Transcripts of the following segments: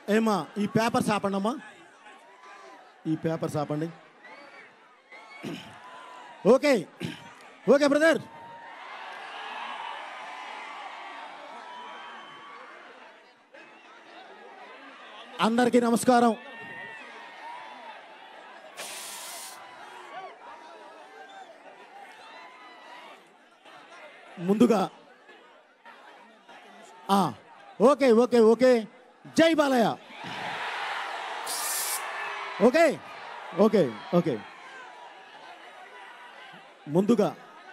ఏమా ఈ పేపర్స్ ఆపండి అమ్మా ఈ పేపర్స్ ఆపండి ఓకే ఓకే బ్రదర్ అందరికీ నమస్కారం ముందుగా ఆ, ఓకే ఓకే ఓకే జై బాలయ్య ఓకే ఓకే ఓకే ముందుగా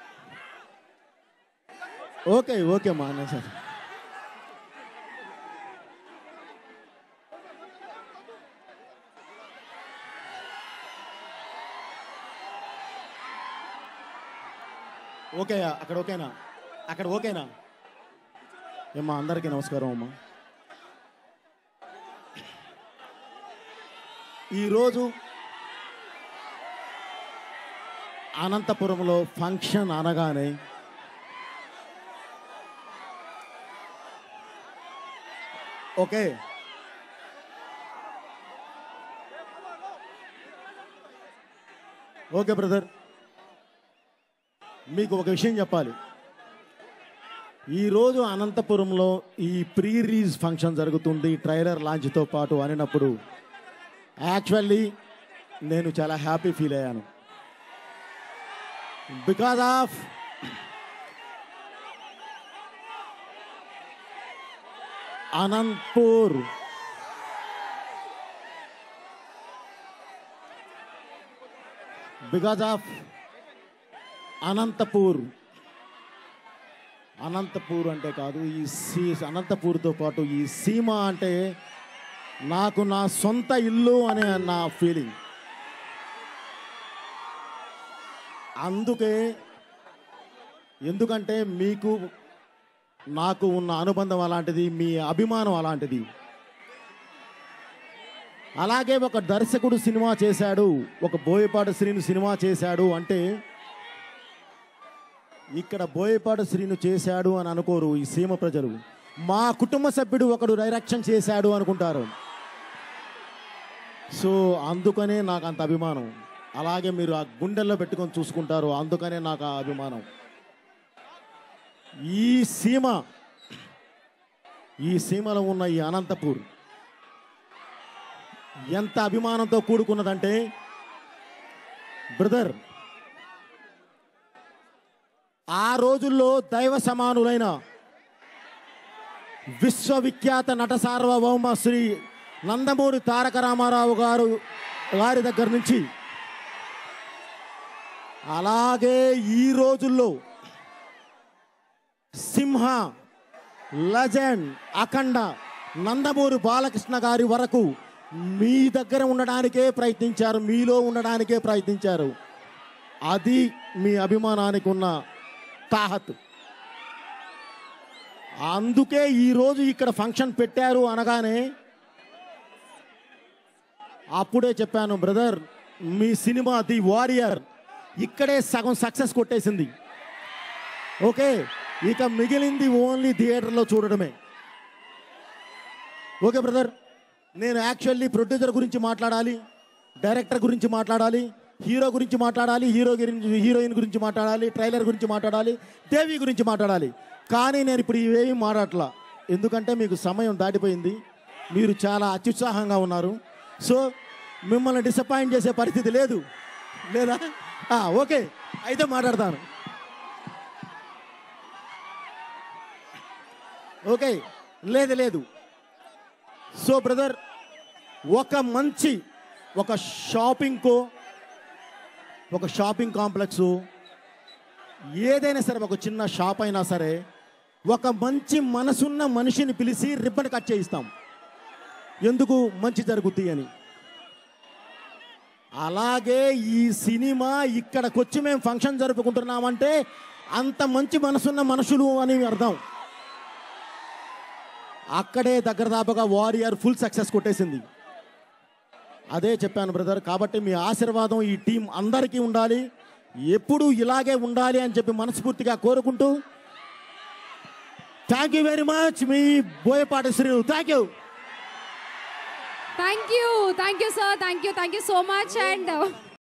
ఓకే ఓకే మా అన్న సార్ ఓకే అక్కడ ఓకేనా అక్కడ ఓకేనా ఏమ్మా అందరికీ నమస్కారం అమ్మా ఈరోజు అనంతపురంలో ఫంక్షన్ అనగానే ఓకే ఓకే బ్రదర్ మీకు ఒక విషయం చెప్పాలి ఈరోజు అనంతపురంలో ఈ ప్రీ రిలీజ్ ఫంక్షన్ జరుగుతుంది ట్రైలర్ లాంచ్తో పాటు అనినప్పుడు యాక్చువల్లీ నేను చాలా హ్యాపీ ఫీల్ అయ్యాను because of Anantapur because of Anantapur Anantapur అంటే కాదు ఈ సీ అనంతపూర్తో పాటు ఈ సీమ అంటే నాకు నా సొంత ఇల్లు అనే నా ఫీలింగ్ అందుకే ఎందుకంటే మీకు నాకు ఉన్న అనుబంధం అలాంటిది మీ అభిమానం అలాంటిది అలాగే ఒక దర్శకుడు సినిమా చేశాడు ఒక బోయపాటి శ్రీను సినిమా చేశాడు అంటే ఇక్కడ బోయపాటి శ్రీను చేశాడు అని అనుకోరు ఈ సీమ ప్రజలు మా కుటుంబ సభ్యుడు ఒకడు డైరెక్షన్ చేశాడు అనుకుంటారు సో అందుకనే నాకు అంత అభిమానం అలాగే మీరు ఆ గుండెల్లో పెట్టుకొని చూసుకుంటారు అందుకనే నాకు ఆ అభిమానం ఈ సీమ ఈ సీమలో ఉన్న ఈ అనంతపూర్ ఎంత అభిమానంతో కూడుకున్నదంటే బ్రదర్ ఆ రోజుల్లో దైవ సమానులైన విశ్వవిఖ్యాత నట సార్వభౌమ శ్రీ నందమూరి తారక రామారావు గారు వారి దగ్గర నుంచి అలాగే ఈ రోజుల్లో సింహ లజెండ్ అఖండ నందమూరి బాలకృష్ణ గారి వరకు మీ దగ్గర ఉండడానికే ప్రయత్నించారు మీలో ఉండడానికే ప్రయత్నించారు అది మీ అభిమానానికి ఉన్న తాహత్ అందుకే ఈరోజు ఇక్కడ ఫంక్షన్ పెట్టారు అనగానే అప్పుడే చెప్పాను బ్రదర్ మీ సినిమా ది వారియర్ ఇక్కడే సగం సక్సెస్ కొట్టేసింది ఓకే ఇక మిగిలింది ఓన్లీ థియేటర్లో చూడడమే ఓకే బ్రదర్ నేను యాక్చువల్లీ ప్రొడ్యూసర్ గురించి మాట్లాడాలి డైరెక్టర్ గురించి మాట్లాడాలి హీరో గురించి మాట్లాడాలి హీరో గురించి హీరోయిన్ గురించి మాట్లాడాలి ట్రైలర్ గురించి మాట్లాడాలి దేవి గురించి మాట్లాడాలి కానీ నేను ఇప్పుడు ఇవేమి మాట్లాడట్లా ఎందుకంటే మీకు సమయం దాటిపోయింది మీరు చాలా అత్యుత్సాహంగా ఉన్నారు సో మిమ్మల్ని డిసప్పాయింట్ చేసే పరిస్థితి లేదు లేదా ఆ, ఓకే అయితే మాట్లాడతాను ఓకే లేదు లేదు సో బ్రదర్ ఒక మంచి ఒక షాపింగ్కో ఒక షాపింగ్ కాంప్లెక్స్ ఏదైనా సరే ఒక చిన్న షాప్ అయినా సరే ఒక మంచి మనసున్న మనిషిని పిలిచి రిబ్బన్ కట్ చేయిస్తాం ఎందుకు మంచి జరుగుద్ది అని అలాగే ఈ సినిమా ఇక్కడికొచ్చి మేము ఫంక్షన్ జరుపుకుంటున్నామంటే అంత మంచి మనసున్న మనుషులు అని అర్థం అక్కడే దగ్గర దాపగా వారియర్ ఫుల్ సక్సెస్ కొట్టేసింది అదే చెప్పాను బ్రదర్ కాబట్టి మీ ఆశీర్వాదం ఈ టీం అందరికీ ఉండాలి ఎప్పుడు ఇలాగే ఉండాలి అని చెప్పి మనస్ఫూర్తిగా కోరుకుంటూ థ్యాంక్ యూ వెరీ మచ్ మీ Boyapati Srinu thank you thank you thank you sir thank you thank you so much and